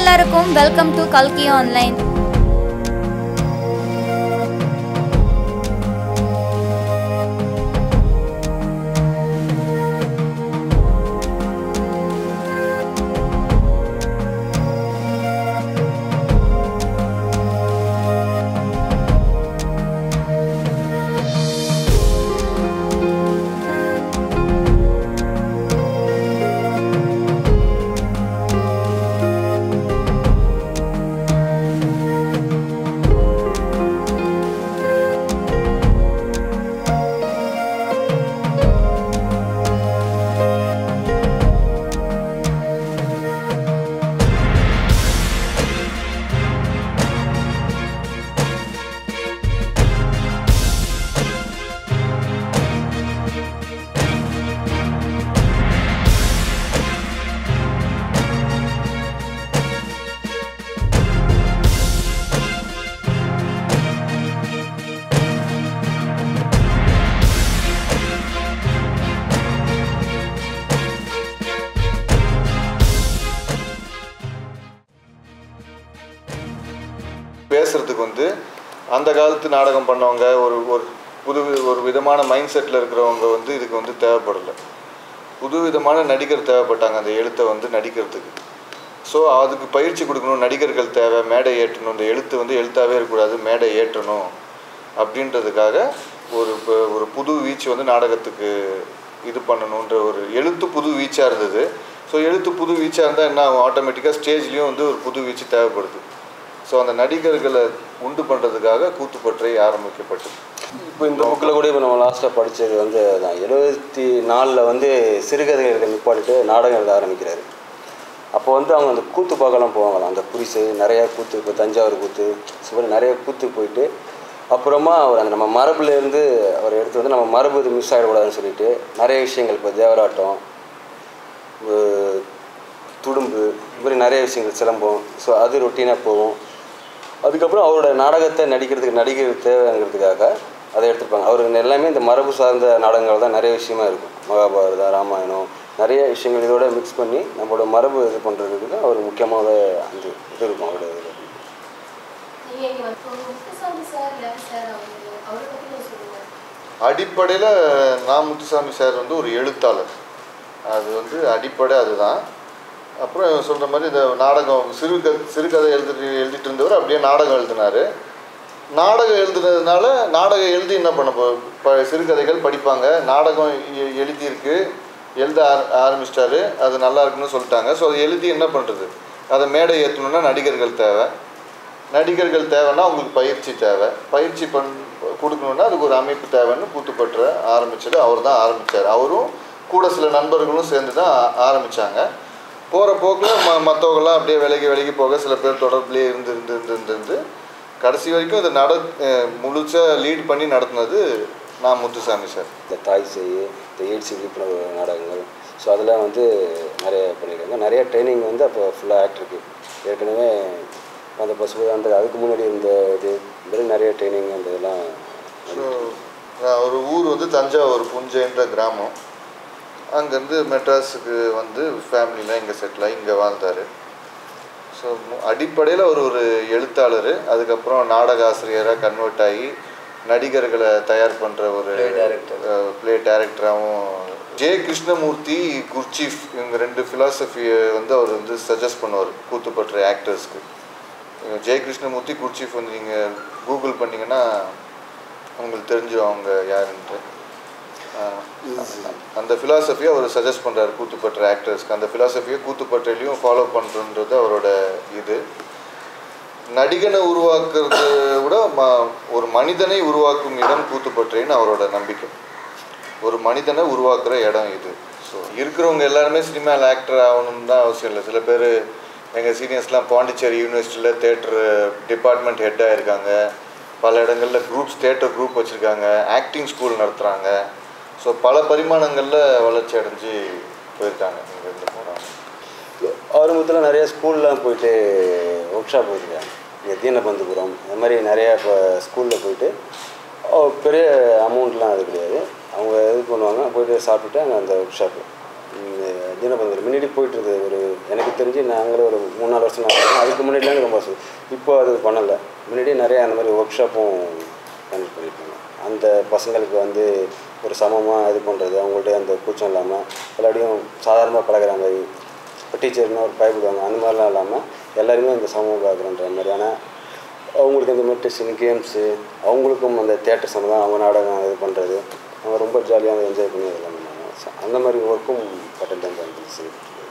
எல்லாருக்கும் welcome to கல்கி online பேசுறதுக்கு வந்து அந்த காலத்து நாடகம் பண்ணவங்க ஒரு ஒரு புது ஒரு விதமான மைண்ட் செட்டில் இருக்கிறவங்க வந்து இதுக்கு வந்து தேவைப்படலை புது விதமான நடிகர் தேவைப்பட்டாங்க அந்த எழுத்தை வந்து நடிக்கிறதுக்கு ஸோ அதுக்கு பயிற்சி கொடுக்கணும் நடிகர்கள் தேவை மேடை ஏற்றணும் இந்த எழுத்து வந்து எழுத்தாகவே இருக்கக்கூடாது மேடை ஏற்றணும் அப்படின்றதுக்காக ஒரு ப- ஒரு புது வீச்சு வந்து நாடகத்துக்கு இது பண்ணணுன்ற ஒரு எழுத்து புது வீச்சாக இருந்தது ஸோ எழுத்து புது வீச்சாக இருந்தால் என்ன ஆகும் ஆட்டோமேட்டிக்காக ஸ்டேஜ்லேயும் வந்து ஒரு புது வீச்சு தேவைப்படுது ஸோ அந்த நடிகர்களை உண்டு பண்ணுறதுக்காக கூத்துப்பற்றை ஆரம்பிக்கப்பட்டது இப்போ இந்த புக்கில் கூட இப்போ நம்ம லாஸ்ட்டாக படித்தது வந்து அதான் எழுபத்தி நாலில் வந்து சிறுகதை எழுத நிப்பாட்டிட்டு நாடகம் எழுத ஆரம்பிக்கிறாரு அப்போ வந்து அவங்க அந்த கூத்து பார்க்கலாம் போவாங்களாம் அந்த புரிசு நிறையா கூத்து இப்போ தஞ்சாவூர் கூத்து இது மாதிரி நிறைய கூத்து போயிட்டு அப்புறமா அவர் அந்த நம்ம மரபுலேருந்து அவர் எடுத்து வந்து நம்ம மரபு இது மிஸ் ஆகிடக்கூடாதுன்னு சொல்லிட்டு நிறைய விஷயங்கள் இப்போ தேவராட்டம் அஹ் துடும்பு இது மாதிரி நிறைய விஷயங்கள் சிலம்பம் ஸோ அது ரொட்டீனாக போகும் அதுக்கப்புறம் அவரோட நாடகத்தை நடிக்கிறதுக்கு நடிகர் தேவைங்கிறதுக்காக அதை எடுத்துருப்பாங்க அவர் எல்லாமே இந்த மரபு சார்ந்த நாடகங்கள் தான் நிறைய விஷயமா இருக்கும் மகாபாரதம் ராமாயணம் நிறைய விஷயங்கள் இதோட மிக்ஸ் பண்ணி நம்மளோட மரபு இது பண்ணுறதுக்கு அவர் முக்கியமாக அந்த இது இருக்கும் அவரோட இதில் நீங்க இங்க வந்து முத்துசாமி சார் லவி சார் அவங்க அவரை பத்தி கொஞ்சம் சொல்லுங்க அடிப்படையில் நான் முத்துசாமி சார் வந்து ஒரு எழுத்தாளர் அது வந்து அடிப்படை அதுதான் அப்புறம் சொல்கிற மாதிரி இந்த நாடகம் சிறுக சிறுகதை எழுதி எழுதிட்டு இருந்தவர் அப்படியே நாடகம் எழுதினார் நாடகம் எழுதுனதுனால நாடகம் எழுதி என்ன பண்ண போ ப சிறுகதைகள் படிப்பாங்க நாடகம் எ- எழுதியிருக்கு எழுத ஆர ஆரம்பிச்சிட்டாரு அது நல்லா இருக்குன்னு சொல்லிட்டாங்க ஸோ அதை எழுதி என்ன பண்ணுறது அதை மேடை ஏற்றணுன்னா நடிகர்கள் தேவை நடிகர்கள் தேவைன்னா அவங்களுக்கு பயிற்சி தேவை பயிற்சி பண் கொடுக்கணுன்னா அதுக்கு ஒரு அமைப்பு தேவைன்னு கூத்துப்பற்ற ஆரம்பிச்சது அவர் தான் ஆரம்பித்தார் அவரும் கூட சில நண்பர்களும் சேர்ந்து தான் ஆரம்பித்தாங்க போகிற போக்கில் ம மற்றவங்களாம் அப்படியே விலகி விலகி போக சில பேர் தொடர்புலேயே இருந்து இருந்து இருந்து இருந்து இருந்து கடைசி வரைக்கும் இதை நட முழுசாக லீட் பண்ணி நடத்துனது நான் முத்துசாமி சார் இந்த தாய் செய் இந்த எய்ட்ஸ் விழிப்புணர்வு நாடகங்கள் ஸோ அதெல்லாம் வந்து நிறைய பண்ணியிருக்காங்க நிறைய ட்ரைனிங் வந்து அப்போ ஃபுல்லாக ஆக்டருக்கு ஏற்கனவே அந்த பசு அந்த அதுக்கு முன்னாடி இருந்த இது இந்த மாதிரி நிறைய ட்ரைனிங் அந்த இதெல்லாம் ஸோ ஒரு ஊர் வந்து தஞ்சாவூர் புஞ்சைன்ற கிராமம் அங்கேருந்து மெட்ராஸுக்கு வந்து ஃபேமிலிலாம் இங்கே செட்டில் ஆகி இங்கே வாழ்ந்தார் ஸோ அடிப்படையில் அவர் ஒரு எழுத்தாளர் அதுக்கப்புறம் நாடக ஆசிரியராக கன்வெர்ட் ஆகி நடிகர்களை தயார் பண்ணுற ஒரு Play director. ப்ளே டேரக்டராகவும் ஜே கிருஷ்ணமூர்த்தி குர்ச்சீஃப் இவங்க ரெண்டு ஃபிலாசபியை வந்து அவர் வந்து சஜஸ்ட் பண்ணுவார் கூத்துப்பற்ற ஆக்டர்ஸ்க்கு ஜெய கிருஷ்ணமூர்த்தி குர்ச்சீஃப் வந்து நீங்கள் கூகுள் பண்ணிங்கன்னா உங்களுக்கு தெரிஞ்சிடும் அவங்க யாருன்ட்டு ஆஹ் அந்த ஃபிலாசபியை அவர் சஜஸ்ட் பண்ணுறாரு கூத்துப்பற்ற ஆக்டர்ஸ்க்கு அந்த ஃபிலாசபியை கூத்துப்பற்றையிலையும் ஃபாலோ பண்ணுறது அவரோட இது நடிகனை உருவாக்குறத விட ம ஒரு மனிதனை உருவாக்கும் இடம் கூத்துப்பற்றைன்னு அவரோட நம்பிக்கை ஒரு மனிதனை உருவாக்குற இடம் இது ஸோ இருக்கிறவங்க எல்லாருமே சினிமாவில் ஆக்டர் ஆகணும்னு தான் அவசியம் இல்லை சில பேர் எங்கள் சீனியர்ஸ்லாம் பாண்டிச்சேரி யூனிவர்சிட்டியில் தேட்டர் டிபார்ட்மெண்ட் ஹெட்டாக இருக்காங்க பல இடங்களில் குரூப்ஸ் தேட்டர் குரூப் வச்சுருக்காங்க ஆக்டிங் ஸ்கூல் நடத்துகிறாங்க ஸோ பல பரிமாணங்களில் வளர்ச்சி அடைஞ்சு போயிருக்காங்க இங்கேருந்து போகிறாங்க ஆரம்பத்தில் நிறைய ஸ்கூல்லாம் போயிட்டு ஒர்க் ஷாப் போயிருக்காங்க இங்கே தீனபந்துபுரம் இந்த மாதிரி நிறையா இப்போ ஸ்கூலில் போயிட்டு ஓ, பெரிய அமௌண்ட்லாம் அது கிடையாது அவங்க இது பண்ணுவாங்க போயிட்டு சாப்பிட்டுட்டு அங்கே அந்த ஒர்க் ஷாப்பு தினபந்தர் முன்னாடி போயிட்டு இருந்தது ஒரு எனக்கு தெரிஞ்சு நாங்களே ஒரு மூணு நாலு வருஷம் நான் அதுக்கு முன்னாடிலாம் ரொம்ப வருஷம் இப்போ அது பண்ணலை முன்னாடி நிறைய அந்த மாதிரி ஒர்க் ஷாப்பும் கண்டக்ட் பண்ணியிருக்காங்க அந்த பசங்களுக்கு வந்து ஒரு சமமாக இது பண்ணுறது அவங்கள்ட்ட அந்த கூச்சம் இல்லாமல் எல்லாரையும் சாதாரணமாக பழகுற மாதிரி இப்போ டீச்சர்னு ஒரு பயப்படுவாங்க அந்த மாதிரிலாம் இல்லாமல் எல்லாருமே அந்த சமூக பார்க்குறன்ற மாதிரியான அவங்களுக்கு இந்த மெடிடேஷன் கேம்ஸு அவங்களுக்கும் அந்த தேட்டர் சம்மந்தம் அவங்க நாடகம் இது பண்ணுறது அவங்க ரொம்ப ஜாலியாக என்ஜாய் பண்ணி இதெல்லாம் பண்ணாங்க So, அந்த மாதிரி ஒர்க்கும் பட்டன் தான் இருந்துச்சு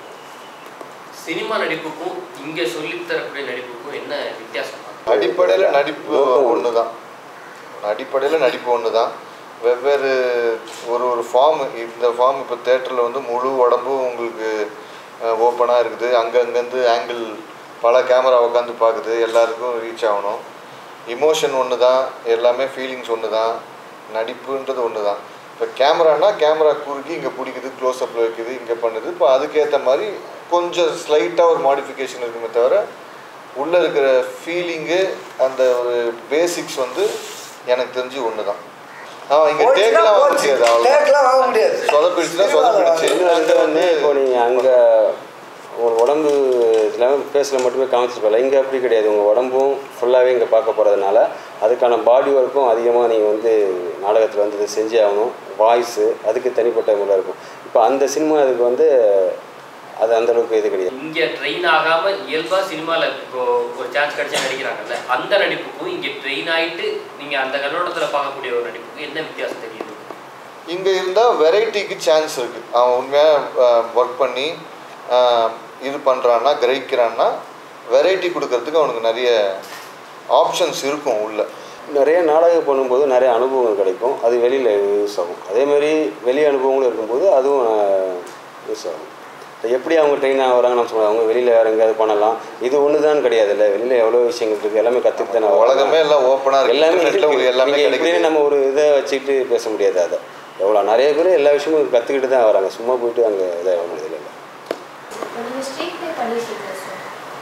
சினிமா நடிப்புக்கும் இங்கே சொல்லித் தரக்கூடிய நடிப்புக்கும் என்ன வித்தியாசம் அடிப்படையில் நடிப்பு நோக்கம் ஒன்று தான் அடிப்படையில் நடிப்பு ஒன்று தான் வெவ்வேறு ஒரு ஒரு ஃபார்ம் இந்த ஃபார்ம் இப்போ தேட்டரில் வந்து முழு உடம்பும் உங்களுக்கு ஓப்பனாக இருக்குது அங்கங்கேருந்து ஆங்கிள் பல கேமரா உட்காந்து பார்க்குது எல்லாருக்கும் ரீச் ஆகணும் இமோஷன் ஒன்று தான் எல்லாமே ஃபீலிங்ஸ் ஒன்று தான் நடிப்புன்றது ஒன்று தான் இப்போ கேமரானா கேமரா குறுக்கி இங்கே பிடிக்குது க்ளோஸ்அப்பில் வைக்குது இங்கே பண்ணுது இப்போ அதுக்கேற்ற மாதிரி கொஞ்சம் ஸ்லைட்டாக ஒரு மாடிஃபிகேஷன் இருக்குமே தவிர உள்ளே இருக்கிற ஃபீலிங்கு அந்த ஒரு பேசிக்ஸ் வந்து எனக்கு தெரிஞ்சு ஒன்று தான் ஆ இங்கே டேக்லாம் வாங்க முடியாது அவ்வளோ டேக்லாம் வாங்க முடியாது சொதப்பிடுச்சுன்னா சொதப்பிடுச்சு இன்னும் வந்து வந்து இப்போ நீங்கள் அங்கே ஒரு உடம்பு இல்லாமல் ஃபேஸில் மட்டுமே காமிச்சிருப்பல இங்கே அப்படி கிடையாது உங்கள் உடம்பும் ஃபுல்லாகவே இங்கே பார்க்க போகிறதுனால அதுக்கான பாடி ஒர்க்கும் அதிகமாக நீங்கள் வந்து நாடகத்தில் வந்து இதை செஞ்சே ஆகணும் வாய்ஸு அதுக்கு தனிப்பட்ட முறையில் இருக்கும் இப்போ அந்த சினிமா அதுக்கு வந்து அது அந்த அளவுக்கு இது கிடையாது இங்கே ட்ரெயின் ஆகாம இயல்பா சினிமாவில் இப்போ ஒரு சான்ஸ் கிடைச்சா நடிக்கிறாங்கல்ல அந்த நடிப்புக்கும் இங்கே ட்ரெயின் ஆயிட்டு நீங்க அந்த கண்ணோட்டத்தில் பார்க்கக்கூடிய ஒரு நடிப்புக்கும் என்ன வித்தியாசம் தெரியுது இங்கே இருந்தால் வெரைட்டிக்கு சான்ஸ் இருக்குது அவன் உண்மையாக ஒர்க் பண்ணி ஆஹ், இது பண்ணுறான்னா கிரகிக்கிறான்னா வெரைட்டி கொடுக்கறதுக்கு அவனுக்கு நிறைய ஆப்ஷன்ஸ் இருக்கும் உள்ள நிறைய நாடகம் பண்ணும்போது நிறைய அனுபவங்கள் கிடைக்கும் அது வெளியில் யூஸ் ஆகும் அதேமாதிரி வெளி அனுபவங்களும் இருக்கும்போது அதுவும் யூஸ் ஆகும் இப்போ எப்படி அவங்க ட்ரெயின் ஆகுறாங்க நம்ம சொல்லுவோம் அவங்க வெளியில் வேறு எங்கேயாவது பண்ணலாம் இது ஒன்று தான் கிடையாது இல்லை வெளியில் எவ்வளோ விஷயங்கள் இருக்குது எல்லாமே கற்றுட்டு தானே வராங்க. உலகமே எல்லாம் ஓப்பனாக இருக்கு எல்லாமே இன்டர்நெட்டில் உங்களுக்கு எல்லாமே நீங்கள் எப்படின்னு கிடைக்குது நம்ம ஒரு இதை வச்சுக்கிட்டு பேச முடியாது அதை எவ்வளோ நிறைய பேர் எல்லா விஷயமும் கற்றுக்கிட்டு தான் வராங்க சும்மா போயிட்டு அங்கே இதாக முடியல இல்லை இப்போ நீங்கள் ஸ்ட்ரீட் ப்ளே பண்ணிட்டு இருக்கீங்க சார்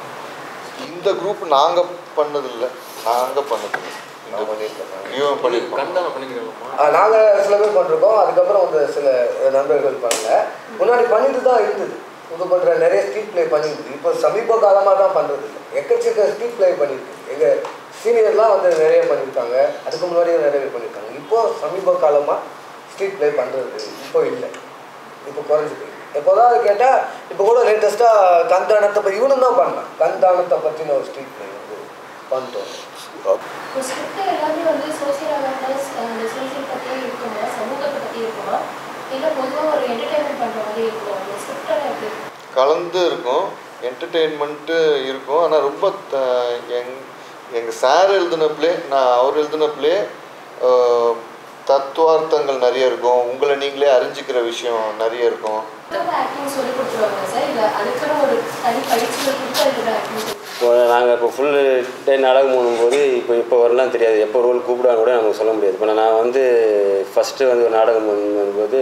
இந்த குரூப் நாங்கள் பண்ணதில்லை நாங்கள் பண்ணதில்லை இந்த இவன் பண்ணியிருக்கோம் கண்தானம் பண்ணிக்கிறோமா ஆ, நாங்க சில பேர் பண்ணிருக்கோம் அதுக்கப்புறம் வந்து சில நண்பர்கள் பண்ணல முன்னாடி பண்ணிட்டு தான் இருந்தது இது பண்ற நிறைய ஸ்ட்ரீட் ப்ளே பண்ணிருக்கு இப்போ சமீப காலமா தான் பண்றது இல்லை எக்கச்சக்க ஸ்ட்ரீட் ப்ளே பண்ணிருக்கு எங்க சீனியர்லாம் வந்து நிறைய பண்ணியிருக்காங்க அதுக்கு முன்னாடியே நிறைய பேர் பண்ணியிருக்காங்க இப்போ சமீப காலமா ஸ்ட்ரீட் ப்ளே பண்றது இப்போ இல்லை இப்போ குறைஞ்சி போயிருக்கு எப்போதான் அது கேட்டால் இப்போ கூட லேட்டஸ்ட்டாக கண்தானத்தை பற்றி இவனும் தான் பண்ணான் கண்தானத்தை பற்றின ஒரு ஸ்ட்ரீட் ப்ளே வந்து பண்ணிட்டோம் இப்போ ஸ்கிரிப்ட் எல்லாமே வந்து சோசியல் அவேர்னஸ் அந்த சோசியல் பற்றியே இருக்குமா சமூகத்தை பற்றி இருக்குமா இல்லை பொதுவாக ஒரு என்டர்டைன்மெண்ட் பண்ணுற மாதிரி இருக்குமா அந்த ஸ்கிரிப்டெல்லாம் எப்படி இருக்கும்? கலந்து இருக்கும் என்டர்டெயின்மெண்ட்டு இருக்கும் ஆனால் ரொம்ப த- எங் எங்கள் சார் எழுதின ப்ளே நான் அவர் எழுதின ப்ளே தத்துவார்த்தங்கள் நிறைய இருக்கும் உங்களை நீங்களே அறிஞ்சிக்கிற விஷயம் நிறைய இருக்கும் மொத்தமாக ஆக்டிங் சொல்லி கொடுத்துருவாங்க சார் இல்லை அதுக்குன்னு ஒரு தனி பயிற்சிகள் கொடுத்து அதுக்கு ஆக்டிங் இப்போ நாங்கள் இப்போ ஃபுல் டே நாடகம் பண்ணும்போது இப்போ இப்போ வரலாம் தெரியாது எப்போ ரோல் கூப்பிடாங்க கூட நமக்கு சொல்ல முடியாது இப்போ நான் வந்து ஃபஸ்ட்டு வந்து ஒரு நாடகம் பண்ணும்போது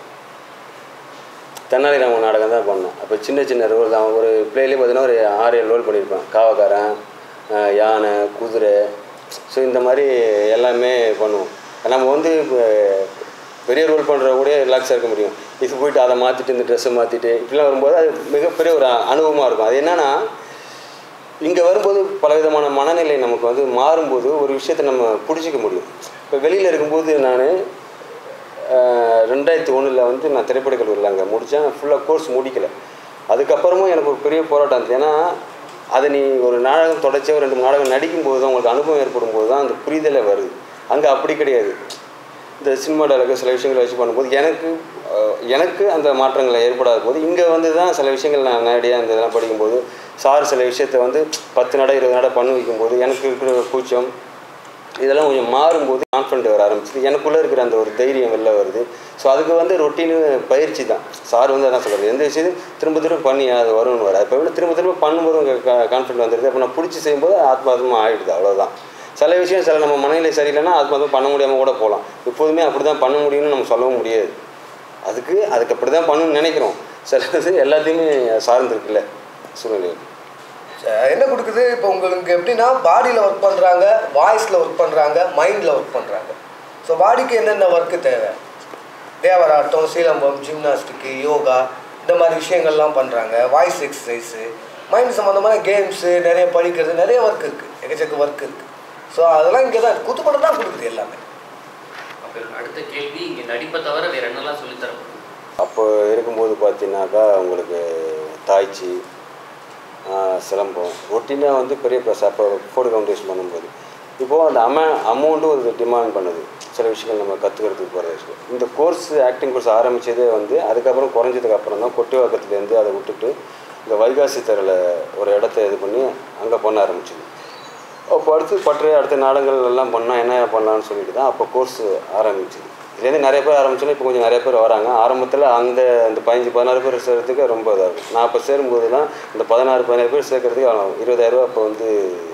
தென்னாலிராமன் நாடகம் தான் பண்ணேன் அப்போ சின்ன சின்ன ரோல் தான் ஒரு பிளேலேயே பார்த்தீங்கன்னா ஒரு ஆறு ஏழு ரோல் பண்ணியிருப்பேன் காவக்காரன் அஹ் யானை குதிரை ஸோ இந்த மாதிரி எல்லாமே பண்ணுவோம் நம்ம வந்து இப்போ பெரிய ரோல் பண்ணுற கூட ரிலாக்ஸாக இருக்க முடியும் இது போயிட்டு அதை மாற்றிட்டு இந்த ட்ரெஸ்ஸை மாற்றிட்டு இப்படிலாம் வரும்போது அது மிகப்பெரிய ஒரு அனுபவமாக இருக்கும் அது என்னென்னா இங்கே வரும்போது பலவிதமான மனநிலை நமக்கு வந்து மாறும்போது ஒரு விஷயத்தை நம்ம பிடிச்சிக்க முடியும் இப்போ வெளியில் இருக்கும்போது நான் ரெண்டாயிரத்தி ஒன்றில் வந்து நான் திரைப்படக் கல்லூரியில் அங்கே முடித்தேன் ஃபுல்லாக கோர்ஸ் முடிக்கல அதுக்கப்புறமும் எனக்கு ஒரு பெரிய போராட்டம் இருந்துச்சு ஏன்னா அதை நீ ஒரு நாடகம் தொடர்ச்சியாக ஒரு ரெண்டு மூணு நாடகம் நடிக்கும்போது தான் உங்களுக்கு அனுபவம் ஏற்படும் போது தான் அந்த புரிதலே வருது அங்கே அப்படி கிடையாது இந்த சினிமா டைலாக் சில விஷயங்களை வச்சு பண்ணும்போது எனக்கு அஹ், எனக்கு அந்த மாற்றங்களை ஏற்படாத போது இங்கே வந்து தான் சில விஷயங்கள் நான் நேரடியாக இந்த இதெல்லாம் படிக்கும்போது சார் சில விஷயத்தை வந்து பத்து நடை இருபது நடை பண்ண வைக்கும்போது எனக்கு இருக்கிற கூச்சம் இதெல்லாம் கொஞ்சம் மாறும்போது கான்ஃபிடென்ட் வர ஆரம்பிச்சுது எனக்குள்ளே இருக்கிற அந்த ஒரு தைரியம் வெளில வருது ஸோ அதுக்கு வந்து ரொட்டீனு பயிற்சி தான் சார் வந்து அதான் சொல்கிறார் எந்த விஷயத்தையும் திரும்ப திரும்ப பண்ணி அது வரும்னு வர இப்போ வந்து திரும்ப திரும்ப பண்ணும்போது உங்களுக்கு கான்ஃபிடென்ட் வந்துடுது அப்போ நான் பிடிச்சி செய்யும்போது ஆத்மார்த்தமாக ஆகிடுது அவ்வளோதான் சில விஷயம் சில நம்ம மனநிலை சரியில்லைன்னா ஆத்மார்த்தம் பண்ண முடியாமல் கூட போகலாம் எப்போதுமே அப்படி தான் பண்ண முடியும்னு நம்ம சொல்லவும் முடியாது அதுக்கு அதுக்கு அப்படி தான் பண்ணணும்னு நினைக்கிறோம் சில இது எல்லாத்தையுமே சார்ந்திருக்குல்ல சூழ்நிலை அஹ் என்ன கொடுக்குது இப்போ உங்களுக்கு எப்படின்னா பாடியில் ஒர்க் பண்ணுறாங்க வாய்ஸில் ஒர்க் பண்ணுறாங்க மைண்டில் ஒர்க் பண்ணுறாங்க ஸோ பாடிக்கு என்னென்ன ஒர்க்கு தேவை தேவராட்டம் சீலம்பம் ஜிம்னாஸ்டிக்கு யோகா இந்த மாதிரி விஷயங்கள்லாம் பண்ணுறாங்க வாய்ஸ் எக்ஸசைஸு மைண்ட் சம்மந்தமான கேம்ஸு நிறைய படிக்கிறது நிறைய ஒர்க் இருக்குது எக்கச்சக்க ஒர்க் இருக்குது ஸோ அதெல்லாம் இங்கே தான் குத்துப்படம் தான் கொடுக்குது எல்லாமே அப்ப அடுத்த கேள்வி இங்க நடிப்பை தவிர வேற என்னெல்லாம் சொல்லித் தரப்படுது அப்போ இருக்கும்போது பார்த்தீங்கன்னாக்கா உங்களுக்கு தாய்ச்சி ஆஹ், சிலம்பம் ரொட்டீனாக வந்து பெரிய ப்ளஸ் அப்போ ஃபோர்டு கவுண்டேஷன் பண்ணும்போது இப்போது அந்த அம அமௌண்ட்டும் ஒரு டிமாண்ட் பண்ணுது சில விஷயங்கள் நம்ம கற்றுக்கிறதுக்கு போகிற விஷயம் இந்த கோர்ஸ் ஆக்டிங் கோர்ஸ் ஆரம்பித்ததே வந்து அதுக்கப்புறம் குறைஞ்சதுக்கு அப்புறம் தான் கொட்டிவாக்கத்துலேருந்து அதை விட்டுட்டு இந்த வைகாசி தெருவில் ஒரு இடத்த இது பண்ணி அங்கே பண்ண ஆரம்பிச்சது அப்போ அடுத்து பற்று அடுத்த நாடகங்கள் எல்லாம் பண்ணால் என்ன பண்ணலாம்னு சொல்லிட்டு தான் அப்போ கோர்ஸ் ஆரம்பிச்சுது இதுலேருந்து நிறைய பேர் ஆரம்பிச்சோன்னா இப்போ கொஞ்சம் நிறைய பேர் வராங்க ஆரம்பத்தில் அந்த இந்த பதினஞ்சு பதினாறு பேர் சேர்கிறதுக்கு ரொம்ப இதாக இருக்கும் நான் அப்போ சேரும்போதுலாம் இந்த பதினாறு பதினாறு பேர் சேர்க்கறதுக்கு இருபதாயிரரூபா அப்போ வந்து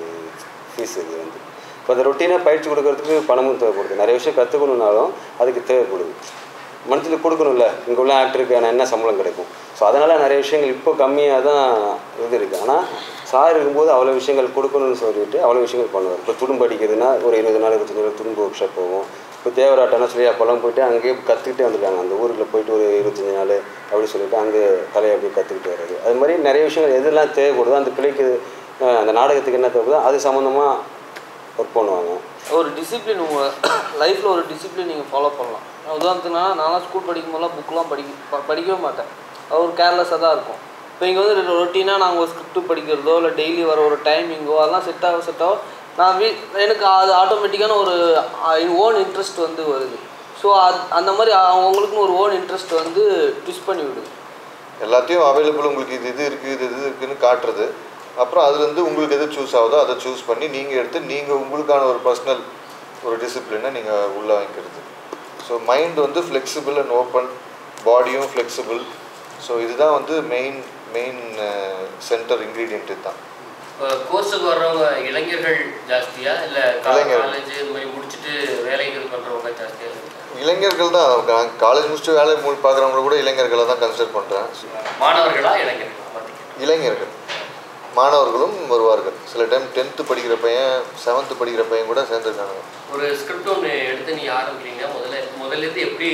ஃபீஸ் இது வந்து இப்போ அந்த ரொட்டீனாக பயிற்சி கொடுக்கறதுக்கு பணமும் தேவைப்படுது நிறைய விஷயம் கற்றுக்கணுன்னாலும் அதுக்கு தேவைப்படுது மந்த்லி கொடுக்கணும்ல இங்கே உள்ள ஆக்டருக்கு என்ன சம்பளம் கிடைக்கும் ஸோ அதனால் நிறைய விஷயங்கள் இப்போ கம்மியாக தான் இது இருக்குது ஆனால் சார் இருக்கும்போது அவ்வளோ விஷயங்கள் கொடுக்கணும்னு சொல்லிட்டு அவ்வளோ விஷயங்கள் பண்ணுவார் இப்போ துடும்பு அடிக்கிறதுனா ஒரு இருபது நாள் இருபத்தஞ்சு நாள் துடும்பு ஒர்க் ஷாப் போவோம் இப்போ தேவராட்டம்னா சொல்லி அப்போல்லாம் போயிட்டு அங்கேயே கற்றுக்கிட்டே வந்திருக்காங்க அந்த ஊரில் போயிட்டு ஒரு இருபத்தஞ்சு நாள் அப்படி சொல்லிட்டு அங்கே கலையை அப்படி கற்றுக்கிட்டு வர்றது அது மாதிரி நிறைய விஷயங்கள் எதெல்லாம் தேவைப்படுதோ அந்த கிளைக்கு அஹ், அந்த நாடகத்துக்கு என்ன தேவைப்படுதோ அது சம்மந்தமாக ஒர்க் பண்ணுவாங்க ஒரு டிசிப்ளின் உங்கள் லைஃப்பில் ஒரு டிசிப்ளின் நீங்கள் ஃபாலோ பண்ணலாம் உதாரணத்துக்குனா நான்லாம் ஸ்கூல் படிக்கும் போதெல்லாம் புக்கெலாம் படிக்க ப- படிக்கவே மாட்டேன் அது ஒரு கேர்லெஸ்ஸாக தான் இருக்கும் இப்போ இங்கே வந்து ரொட்டீனாக நாங்கள் ஒரு ஸ்கிரிப்ட் படிக்கிறதோ இல்லை டெய்லி வர ஒரு டைமிங்கோ அதெல்லாம் செட் ஆக செட் ஆகும் நான் வீ எனக்கு அது ஆட்டோமேட்டிக்கான ஒரு ஓன் இன்ட்ரெஸ்ட் வந்து வருது ஸோ அது அந்த மாதிரி அவங்களுக்குன்னு ஒரு ஓன் இன்ட்ரெஸ்ட் வந்து ட்விஸ்ட் பண்ணி விடுது எல்லாத்தையும் அவைலபிள் உங்களுக்கு இது இது இருக்குது இது இது இருக்குன்னு காட்டுறது அப்புறம் அதுலேருந்து உங்களுக்கு எது சூஸ் ஆகுதோ அதை சூஸ் பண்ணி நீங்கள் எடுத்து நீங்கள் உங்களுக்கான ஒரு பர்சனல் ஒரு டிசிப்ளினை நீங்கள் உள்ளே வாங்கிக்கிறது ஸோ மைண்ட் வந்து ஃப்ளெக்சிபிள் அண்ட் ஓப்பன் பாடியும் ஃப்ளெக்சிபிள் ஸோ இதுதான் வந்து மெயின் மெயின் சென்டர் இன்க்ரீடியன்ட் இதுதான் கோர்ஸுக்கு வர்றவங்க இளைஞர்கள் ஜாஸ்தியா இல்ல இளைஞர்கள். காலேஜ் இந்த மாதிரி முடிச்சுட்டு வேலைகள் பண்றவங்க ஜாஸ்தியா இளைஞர்கள் தான் நான் காலேஜ் முடிச்சுட்டு வேலை பார்க்குறவங்க கூட இளைஞர்களை தான் கன்சிடர் பண்ணுறேன் மாணவர்களா இளைஞர்களா பார்த்துக்கிட்டேன் இளைஞர்கள் மாணவர்களும் வருவார்கள் சில டைம் டென்த்து படிக்கிற பையன் செவன்த்து படிக்கிற பையன் கூட சேர்ந்துருக்காங்க ஒரு ஸ்கிரிப்ட் ஒன்று எடுத்து நீங்க ஆரம்பிக்கிறீங்க முதல்ல முதல்ல இருந்து எப்படி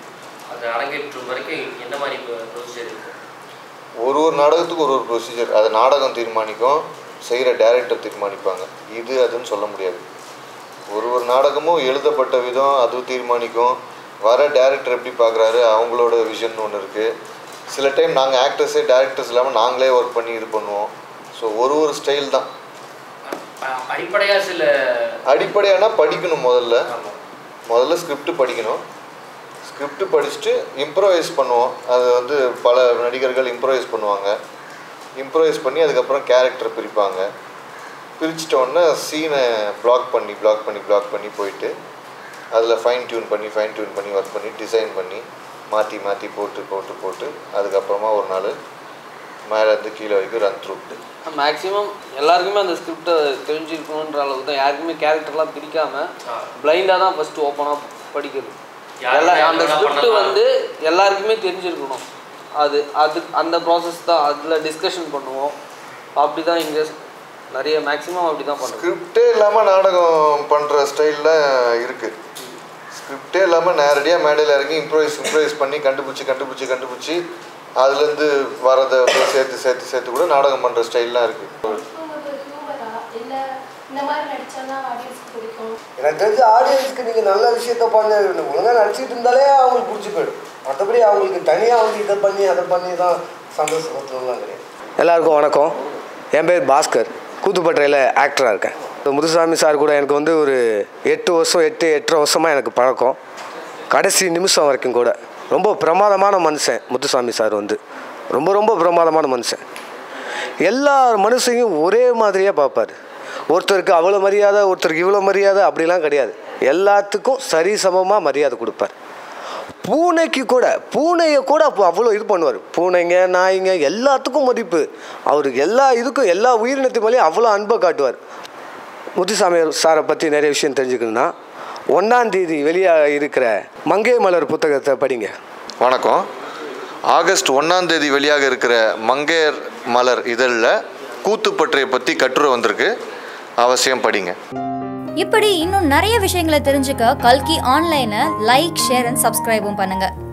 அது அரங்கேற்றும் வரைக்கும் என்ன மாதிரி ப்ரொசீஜர் இருக்கும் ஒரு ஒரு நாடகத்துக்கு ஒரு ஒரு ப்ரொசீஜர் அது நாடகம் தீர்மானிக்கும் செய்கிற டைரக்டர் தீர்மானிப்பாங்க இது அதுன்னு சொல்ல முடியாது ஒரு ஒரு நாடகமும் எழுதப்பட்ட விதம் அது தீர்மானிக்கும் வர டைரக்டர் எப்படி பார்க்குறாரு அவங்களோட விஷன் ஒன்று இருக்குது சில டைம் நாங்கள் ஆக்டர்ஸே டேரக்டர்ஸ் இல்லாமல் நாங்களே ஒர்க் பண்ணி இது பண்ணுவோம் ஸோ ஒரு ஒரு ஸ்டைல் தான் அ- அடிப்படையா சில அடிப்படையானா படிக்கணும் முதல்ல ஆமா. முதல்ல ஸ்கிரிப்ட் படிக்கணும் ஸ்கிரிப்ட் படிச்சுட்டு இம்ப்ரோவைஸ் பண்ணுவோம் அது வந்து பல நடிகர்கள் இம்ப்ரோவைஸ் பண்ணுவாங்க இம்ப்ரோவைஸ் பண்ணி அதுக்கப்புறம் கேரக்டர் பிரிப்பாங்க பிரிச்சிட்ட உடனே சீனை பிளாக் பண்ணி பிளாக் பண்ணி பிளாக் பண்ணி போயிட்டு அதில் ஃபைன் டியூன் பண்ணி ஃபைன் டியூன் பண்ணி ஒர்க் பண்ணி டிசைன் பண்ணி மாற்றி மாற்றி போட்டு போட்டு போட்டு அதுக்கப்புறமா ஒரு நாள் மேலேருந்து கீழே வரைக்கும் ரன் த்ரூ மேக்ஸிமம் எல்லாருக்குமே அந்த ஸ்கிரிப்டை தெரிஞ்சிருக்கணுன்ற அளவுக்கு தான் யாருக்குமே கேரக்டர்லாம் பிரிக்காம ஆ. பிளைண்டாக தான் ஃபஸ்ட்டு ஓப்பனாக படிக்கிறது யார் எல்லா யார் அந்த வேணா ஸ்கிரிப்ட் பண்ணலாம். வந்து எல்லாருக்குமே தெரிஞ்சிருக்கணும் அது அது அந்த ப்ராசஸ் தான் அதில் டிஸ்கஷன் பண்ணுவோம் அப்படி தான் இங்கே நிறைய மேக்ஸிமம் அப்படி தான் பண்ணுறோம் ஸ்கிரிப்டே இல்லாமல் நாடகம் பண்ணுற ஸ்டைலில் இருக்குது ஸ்கிரிப்டே இல்லாமல் நேரடியாக மேடையில் இறங்கி இம்ப்ரோவைஸ் இம்ப்ரோவைஸ் பண்ணி கண்டுபிடிச்சி கண்டுபிடிச்சி கண்டுபிடிச்சி அதுலேருந்து வரதை அப்படியே சேர்த்து சேர்த்து சேர்த்து கூட நாடகம் பண்ணுற ஸ்டைல்லாம் இருக்குது உங்களுக்கு ஹியூமரா இல்ல இந்த மாதிரி நடிச்சாதான் ஆடியன்ஸ்க்கு பிடிக்கும் எனக்கு தெரிஞ்ச ஆடியன்ஸ்க்கு நீங்கள் நல்ல விஷயத்த பண்ண ஒழுங்காக நடிச்சிட்டு இருந்தாலே அவங்களுக்கு பிடிச்சி போயிடும் மற்றபடி அவங்களுக்கு தனியாக வந்து இதை பண்ணி அதை பண்ணி தான் சந்தோஷப்படுத்தணும்லாம் கிடையாது எல்லாருக்கும் வணக்கம் என் பேர் பாஸ்கர் கூத்துப்பட்றையில் ஆக்டராக இருக்கேன் இப்போ முத்துசாமி சார் கூட எனக்கு வந்து ஒரு எட்டு வருஷம் எட்டு எட்டரை வருஷமாக எனக்கு பழக்கம் கடைசி நிமிஷம் வரைக்கும் கூட ரொம்ப பிரமாதமான மனுஷன் முத்துசாமி சார் வந்து ரொம்ப ரொம்ப பிரமாதமான மனுஷன் எல்லா மனுஷையும் ஒரே மாதிரியாக பார்ப்பார் ஒருத்தருக்கு அவ்வளோ மரியாதை ஒருத்தருக்கு இவ்வளோ மரியாதை அப்படிலாம் கிடையாது எல்லாத்துக்கும் சரிசமமாக மரியாதை கொடுப்பார் பூனைக்கு கூட பூனையை கூட அப்போ அவ்வளோ இது பண்ணுவார் பூனைங்க நாய்ங்க எல்லாத்துக்கும் மதிப்பு அவருக்கு எல்லா இதுக்கும் எல்லா உயிரினத்து மேலேயும் அவ்வளோ அன்பை காட்டுவார் முத்துசாமி சாரை பற்றி நிறைய விஷயம் தெரிஞ்சுக்கணுன்னா ஒன்றாம் தேதி வெளியாக இருக்கிற மங்கை மலர் புத்தகத்தை படிங்க வணக்கம் ஆகஸ்ட் ஒன்றாம் தேதி வெளியாக இருக்கிற மங்கையர் மலர் இதழில் கூத்துப்பற்றையை பற்றி கட்டுரை வந்திருக்கு அவசியம் படிங்க இப்படி இன்னும் நிறைய விஷயங்களை தெரிஞ்சுக்க கல்கி ஆன்லைனை லைக் ஷேர் அண்ட் சப்ஸ்கிரைபும் பண்ணுங்க